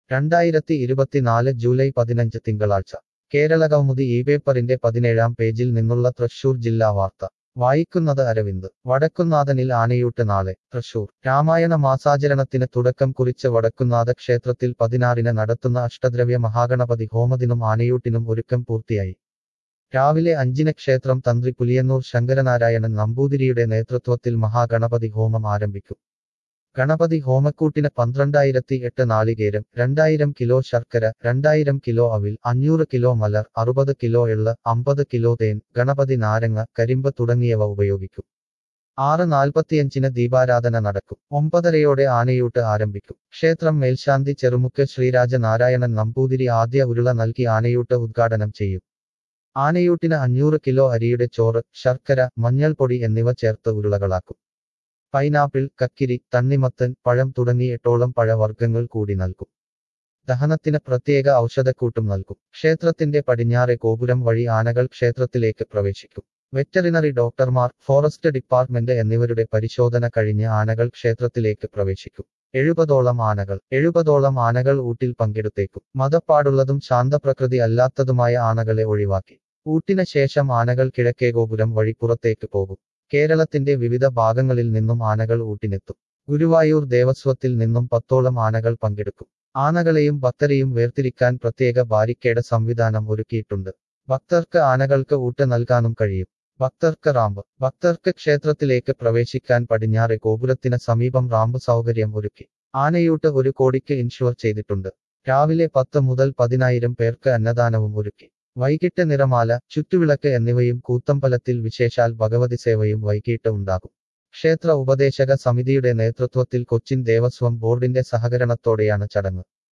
രണ്ടായിരത്തി ഇരുപത്തിനാല് ജൂലൈ പതിനഞ്ച് തിങ്കളാഴ്ച കേരള കൗമുദി ഈ പേപ്പറിന്റെ പതിനേഴാം പേജിൽ നിന്നുള്ള തൃശൂർ ജില്ലാ വാർത്ത വായിക്കുന്നത് അരവിന്ദ് വടക്കുന്നാഥനിൽ ആനയൂട്ട് നാളെ തൃശൂർ രാമായണ മാസാചരണത്തിന് തുടക്കം കുറിച്ച് വടക്കുന്നാഥ ക്ഷേത്രത്തിൽ പതിനാറിന് നടത്തുന്ന അഷ്ടദ്രവ്യ മഹാഗണപതി ഹോമത്തിനും ആനയൂട്ടിനും ഒരുക്കം പൂർത്തിയായി രാവിലെ അഞ്ചിന് ക്ഷേത്രം തന്ത്രി പുലിയന്നൂർ ശങ്കരനാരായണൻ നമ്പൂതിരിയുടെ നേതൃത്വത്തിൽ മഹാഗണപതി ഹോമം ആരംഭിക്കും ഗണപതി ഹോമക്കൂട്ടിന് പന്ത്രണ്ടായിരത്തി എട്ട് നാളികേരം രണ്ടായിരം കിലോ ശർക്കര രണ്ടായിരം കിലോ അവിൽ അഞ്ഞൂറ് കിലോ മലർ അറുപത് കിലോ എള്ള് അമ്പത് കിലോ തേൻ ഗണപതി നാരങ്ങ കരിമ്പ് തുടങ്ങിയവ ഉപയോഗിക്കും ആറ് നാൽപ്പത്തിയഞ്ചിന് ദീപാരാധന നടക്കും ഒമ്പതരയോടെ ആനയൂട്ട് ആരംഭിക്കും ക്ഷേത്രം മേൽശാന്തി ചെറുമുക്ക് ശ്രീരാജ നാരായണൻ നമ്പൂതിരി ആദ്യ ഉരുള നൽകി ആനയൂട്ട് ഉദ്ഘാടനം ചെയ്യും ആനയൂട്ടിന് അഞ്ഞൂറ് കിലോ അരിയുടെ ചോറ് ശർക്കര മഞ്ഞൾപ്പൊടി എന്നിവ ചേർത്ത് ഉരുളകളാക്കും പൈനാപ്പിൾ കക്കിരി തണ്ണിമത്തൻ പഴം തുടങ്ങി എട്ടോളം പഴവർഗ്ഗങ്ങൾ കൂടി നൽകും ദഹനത്തിന് പ്രത്യേക ഔഷധക്കൂട്ടും നൽകും ക്ഷേത്രത്തിന്റെ പടിഞ്ഞാറെ ഗോപുരം വഴി ആനകൾ ക്ഷേത്രത്തിലേക്ക് പ്രവേശിക്കും വെറ്ററിനറി ഡോക്ടർമാർ ഫോറസ്റ്റ് ഡിപ്പാർട്ട്മെന്റ് എന്നിവരുടെ പരിശോധന കഴിഞ്ഞ് ആനകൾ ക്ഷേത്രത്തിലേക്ക് പ്രവേശിക്കും എഴുപതോളം ആനകൾ എഴുപതോളം ആനകൾ ഊട്ടിൽ പങ്കെടുത്തേക്കും മതപ്പാടുള്ളതും ശാന്തപ്രകൃതി അല്ലാത്തതുമായ ആനകളെ ഒഴിവാക്കി ഊട്ടിന് ശേഷം ആനകൾ കിഴക്കേ ഗോപുരം വഴി പുറത്തേക്ക് പോകും കേരളത്തിന്റെ വിവിധ ഭാഗങ്ങളിൽ നിന്നും ആനകൾ ഊട്ടിനെത്തും ഗുരുവായൂർ ദേവസ്വത്തിൽ നിന്നും പത്തോളം ആനകൾ പങ്കെടുക്കും ആനകളെയും ഭക്തരെയും വേർതിരിക്കാൻ പ്രത്യേക ബാരിക്കേഡ് സംവിധാനം ഒരുക്കിയിട്ടുണ്ട് ഭക്തർക്ക് ആനകൾക്ക് ഊട്ട് നൽകാനും കഴിയും ഭക്തർക്ക് റാമ്പ് ഭക്തർക്ക് ക്ഷേത്രത്തിലേക്ക് പ്രവേശിക്കാൻ പടിഞ്ഞാറെ ഗോപുരത്തിന് സമീപം റാമ്പ് സൗകര്യം ഒരുക്കി ആനയൂട്ട് ഒരു കോടിക്ക് ഇൻഷുർ ചെയ്തിട്ടുണ്ട് രാവിലെ പത്ത് മുതൽ പതിനായിരം പേർക്ക് അന്നദാനവും ഒരുക്കി വൈകിട്ട് നിറമാല ചുറ്റുവിളക്ക് എന്നിവയും കൂത്തമ്പലത്തിൽ വിശേഷാൽ ഭഗവതി സേവയും വൈകിട്ട് ഉണ്ടാകും ക്ഷേത്ര ഉപദേശക സമിതിയുടെ നേതൃത്വത്തിൽ കൊച്ചിൻ ദേവസ്വം ബോർഡിന്റെ സഹകരണത്തോടെയാണ് ചടങ്ങ്